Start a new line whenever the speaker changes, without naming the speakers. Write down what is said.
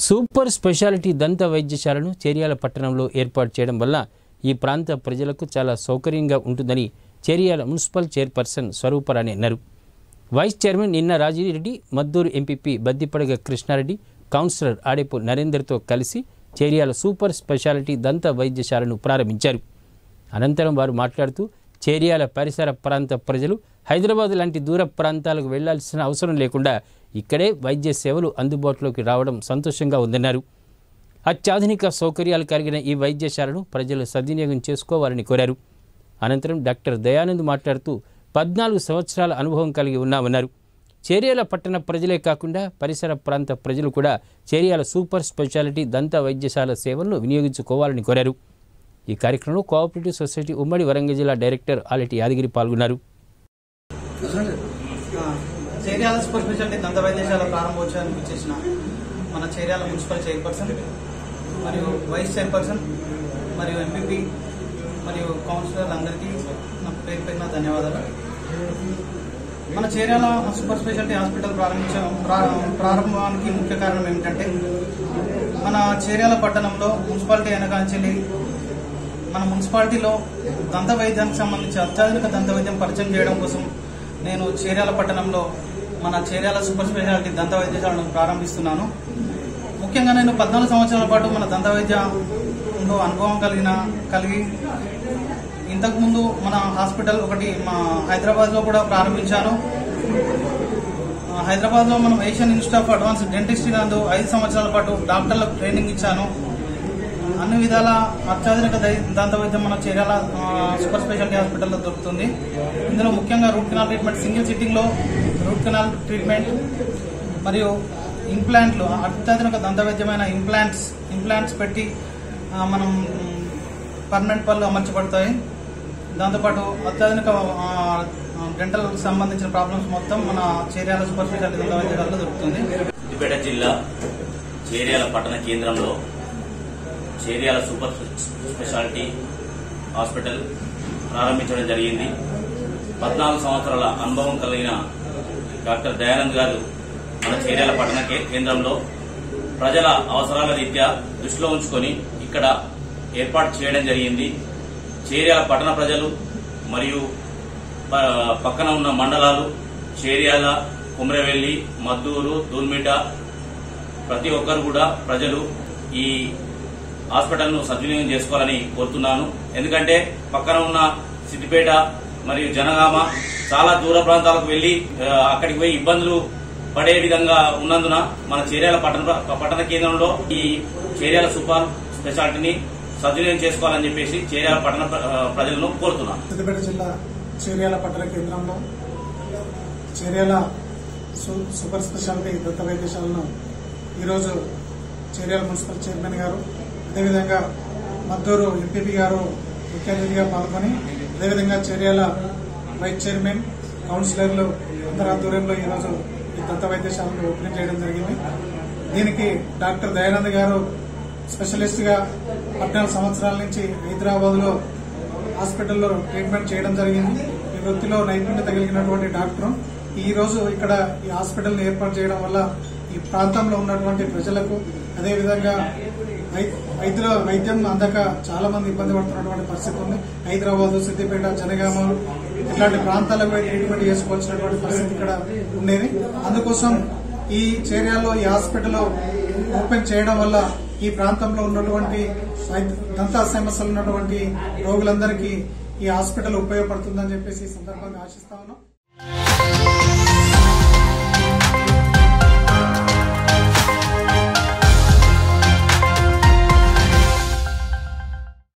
super speciality దంత వైద్యశాలను చేర్యాల పట్టణంలో ఏర్పాటు చేయడం వల్ల ఈ ప్రాంత ప్రజలకు చాలా సౌకర్యంగా ఉంటుందని చేర్యాల మున్సిపల్ చైర్పర్సన్ స్వరూపరాణి అన్నారు వైస్ చైర్మన్ నిన్న రాజిరెడ్డి మద్దూరు ఎంపీపీ బద్దిపడగ కృష్ణారెడ్డి కౌన్సిలర్ ఆడేపు నరేందర్తో కలిసి చేర్యాల సూపర్ స్పెషాలిటీ దంత వైద్యశాలను ప్రారంభించారు అనంతరం వారు మాట్లాడుతూ చేర్యాల పరిసర ప్రాంత ప్రజలు హైదరాబాద్ లాంటి దూర ప్రాంతాలకు వెళ్లాల్సిన అవసరం లేకుండా ఇక్కడే వైద్య సేవలు అందుబాటులోకి రావడం సంతోషంగా ఉందన్నారు అత్యాధునిక సౌకర్యాలు కలిగిన ఈ వైద్యశాలను ప్రజలు సద్వినియోగం చేసుకోవాలని కోరారు అనంతరం డాక్టర్ దయానంద్ మాట్లాడుతూ పద్నాలుగు సంవత్సరాల అనుభవం కలిగి ఉన్నామన్నారు చేర్యాల పట్టణ ప్రజలే కాకుండా పరిసర ప్రాంత ప్రజలు కూడా చేర్యాల సూపర్ స్పెషాలిటీ దంత వైద్యశాల సేవలను వినియోగించుకోవాలని కోరారు ఈ కార్యక్రమంలో కోఆపరేటివ్ సొసైటీ ఉమ్మడి వరంగల్ జిల్లా డైరెక్టర్ ఆలటి యాదగిరి పాల్గొన్నారు
చేర్యాల సూపర్ స్పెషాలిటీ దంత వైద్యశాల ప్రారంభోత్సవానికి వచ్చేసిన మన చేర్యాల మున్సిపల్ చైర్పర్సన్ మరియు వైస్ చైర్పర్సన్ మరియు ఎంపీపీ మరియు కౌన్సిలర్ అందరికీ నా పేరు పేరున ధన్యవాదాలు మన చేర్యాల సూపర్ స్పెషాలిటీ హాస్పిటల్ ప్రారంభించ ప్రా- ప్రారంభానికి ముఖ్య కారణం ఏమిటంటే మన చేర్యాల పట్టణంలో మున్సిపాలిటీ వెనకాంచెల్లి మన మున్సిపాలిటీలో దంత వైద్యానికి సంబంధించి అత్యాధునిక దంత వైద్యం పరిచయం చేయడం కోసం నేను చేర్యాల పట్టణంలో మన చేర్యాల సూపర్ స్పెషాలిటీ దంత వైద్యశాలను ప్రారంభిస్తున్నాను ముఖ్యంగా నేను పద్నాలుగు సంవత్సరాల పాటు మన దంత వైద్యంలో అనుభవం కలిగిన కలిగి ఇంతకుముందు మన హాస్పిటల్ ఒకటి మా హైదరాబాద్లో కూడా ప్రారంభించాను ఆ, హైదరాబాద్లో మనం Asian institute of advance dentistry నందు ఐదు సంవత్సరాల పాటు డాక్టర్లకు ట్రైనింగ్ ఇచ్చాను అన్ని విధాల అత్యాధునిక దై- దంత వైద్యం మన చేరాల ఆ, సూపర్ స్పెషాలిటీ హాస్పిటల్లో దొరుకుతుంది ఇందులో ముఖ్యంగా root canal treatment single sitting లో రూట్ కెనాల్ ట్రీట్మెంట్ మరియు ఇంప్లాంట్లు అత్యాధునిక దంత వైద్యమైన ఇంప్లాంట్స్ ఇంప్లాంట్స్ పెట్టి ఆ, మనం పర్మనెంట్ పళ్ళు అమర్చబడతాయి దాంతోపాటు అత్యాధునిక డెంటల్ సంబంధించిన ప్రాబ్లమ్స్ మొత్తం మన చేర్యాల సూపర్ స్పెషాలిటీ దంత వైద్యశాలలో దొరుకుతుంది
సిద్దిపేట జిల్లా చేర్యాల పట్టణ కేంద్రంలో చేర్యాల సూపర్ స్పెషాలిటీ హాస్పిటల్ ప్రారంభించడం జరిగింది పద్నాలుగు సంవత్సరాల అనుభవం కలిగిన డాక్టర్ దయానంద్ గారు మన చేర్యాల పట్టణ కే- కేంద్రంలో ప్రజల అవసరాల రీత్యా దృష్టిలో ఉంచుకొని ఇక్కడ ఏర్పాటు చేయడం జరిగింది చేర్యాల పట్టణ ప్రజలు మరియు ప- పక్కన ఉన్న మండలాలు చేర్యాల కుమ్రవెల్లి మద్దూరు దూల్మిట ప్రతి ఒక్కరు కూడా ప్రజలు ఈ హాస్పిటల్ ను సద్వినియోగం చేసుకోవాలని కోరుతున్నాను ఎందుకంటే పక్కన ఉన్న సిద్దిపేట మరియు జనగామ చాలా దూర ప్రాంతాలకు వెళ్లి ఆ, అక్కడికి పోయి ఇబ్బందులు పడే విధంగా ఉన్నందున మన చేర్యాల పట్టణ పట్టణ కేంద్రంలో ఈ చేర్యాల సూపర్ స్పెషాలిటీని సద్వినియోగం చేసుకోవాలని చెప్పేసి చేర్యాల పట్టణ ప్ర- ఆ, ప్రజలను కోరుతున్నాను
సిద్దిపేట జిల్లా చేర్యాల పట్టణ కేంద్రంలో చేర్యాల సు- సూపర్ స్పెషాలిటీ దత్త వైద్యశాలను ఈరోజు చేర్యాల మున్సిపల్ చైర్మన్ గారు అదేవిధంగా మద్దూరు ఎంపీపీ గారు ముఖ్య అతిథిగా పాల్గొని అదేవిధంగా చేర్యాల వైస్ చైర్మన్ కౌన్సిలర్లు అందరి ఆధ్వర్యంలో ఈరోజు ఈ దత్త వైద్యశాలను ఓపెనింగ్ చేయడం జరిగింది దీనికి డాక్టర్ దయానంద్ గారు స్పెషలిస్ట్ గా పద్నాలుగు సంవత్సరాల నుంచి హైదరాబాద్ లో హాస్పిటల్లో ట్రీట్మెంట్ చేయడం జరిగింది ఈ వృత్తిలో నైపుణ్యత కలిగినటువంటి డాక్టర్ ఈ రోజు ఇక్కడ ఈ హాస్పిటల్ ని ఏర్పాటు చేయడం వల్ల ఈ ప్రాంతంలో ఉన్నటువంటి ప్రజలకు అదేవిధంగా వై- వైద్యుల వైద్యం అందక చాలా మంది ఇబ్బంది పడుతున్నటువంటి పరిస్థితి ఉంది హైదరాబాద్ సిద్దిపేట జనగామ ఇట్లాంటి ప్రాంతాలకు పోయి ట్రీట్మెంట్ చేసుకోవాల్సినటువంటి పరిస్థితి ఇక్కడ ఉండేది అందుకోసం ఈ చేర్యాలో ఈ హాస్పిటల్ ఓపెన్ చేయడం వల్ల ఈ ప్రాంతంలో ఉన్నటువంటి వైద్య- దంత సమస్యలు ఉన్నటువంటి రోగులందరికీ ఈ హాస్పిటల్ ఉపయోగపడుతుందని చెప్పేసి ఈ సందర్భంగా ఆశిస్తా ఉన్నాం